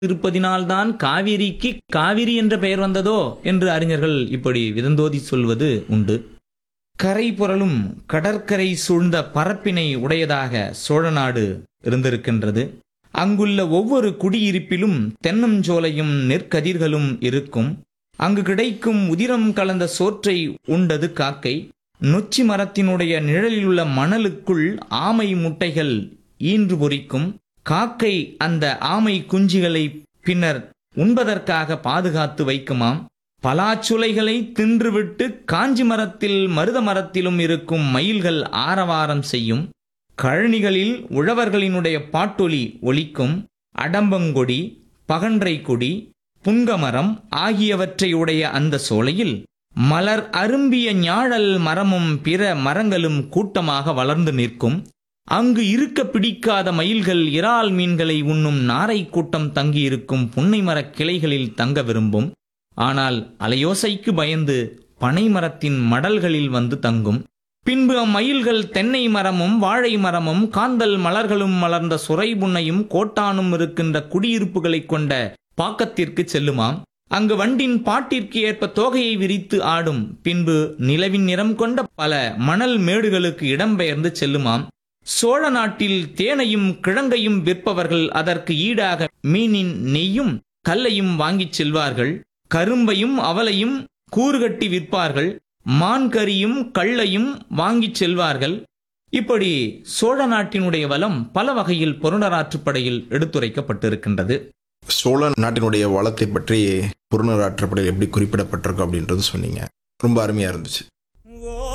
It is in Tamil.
இருப்பதினால்தான் காவிரிக்கு காவிரி என்ற பெயர் வந்ததோ என்று அறிஞர்கள் இப்படி விதந்தோதி சொல்வது உண்டு கரை புரளும் கடற்கரை சூழ்ந்த பரப்பினை உடையதாக சோழநாடு இருந்திருக்கின்றது அங்குள்ள ஒவ்வொரு குடியிருப்பிலும் தென்னஞ்சோலையும் நெற்கதிர்களும் இருக்கும் அங்கு கிடைக்கும் உதிரம் கலந்த சோற்றை உண்டது காக்கை நொச்சி மரத்தினுடைய நிழலிலுள்ள மணலுக்குள் ஆமை முட்டைகள் ஈன்று பொறிக்கும் காக்கை அந்த ஆமை குஞ்சுகளை பின்னர் உண்பதற்காக பாதுகாத்து வைக்குமாம் பலாச்சுளைகளை தின்றுவிட்டு காஞ்சி மரத்தில் மருத மரத்திலும் இருக்கும் மயில்கள் ஆரவாரம் செய்யும் கழனிகளில் உழவர்களினுடைய பாட்டொலி ஒலிக்கும் அடம்பங்கொடி பகன்றை கொடி புங்கமரம் ஆகியவற்றை உடைய அந்த சோலையில் மலர் அரும்பிய ஞாழல் மரமும் பிற மரங்களும் கூட்டமாக வளர்ந்து நிற்கும் அங்கு இருக்க பிடிக்காத மயில்கள் இறால் மீன்களை உண்ணும் நாரை கூட்டம் தங்கியிருக்கும் புன்னை மரக் கிளைகளில் தங்க விரும்பும் ஆனால் அலையோசைக்கு பயந்து பனை மரத்தின் மடல்களில் வந்து தங்கும் பின்பு அம்மயில்கள் தென்னை மரமும் வாழை மரமும் காந்தல் மலர்களும் மலர்ந்த சுரை புன்னையும் கோட்டானும் இருக்கின்ற குடியிருப்புகளைக் கொண்ட பாக்கத்திற்கு செல்லுமாம் அங்கு வண்டின் பாட்டிற்கு ஏற்ப தோகையை விரித்து ஆடும் பின்பு நிலவின் நிறம் கொண்ட பல மணல் மேடுகளுக்கு இடம்பெயர்ந்து செல்லுமாம் சோழ நாட்டில் தேனையும் கிழங்கையும் விற்பவர்கள் அதற்கு ஈடாக மீனின் நெய்யும் கல்லையும் வாங்கிச் செல்வார்கள் கரும்பையும் அவலையும் கூறுகட்டி விற்பார்கள் மான்கரியும் கள்ளையும் வாங்கிச் செல்வார்கள் இப்படி சோழ நாட்டினுடைய வளம் பல வகையில் புறநராற்றுப்படையில் எடுத்துரைக்கப்பட்டிருக்கின்றது சோழ நாட்டினுடைய வளத்தை பற்றி புறநராற்றுப்படையில் எப்படி குறிப்பிடப்பட்டிருக்கும் அப்படின்றது சொன்னீங்க ரொம்ப அருமையாக இருந்துச்சு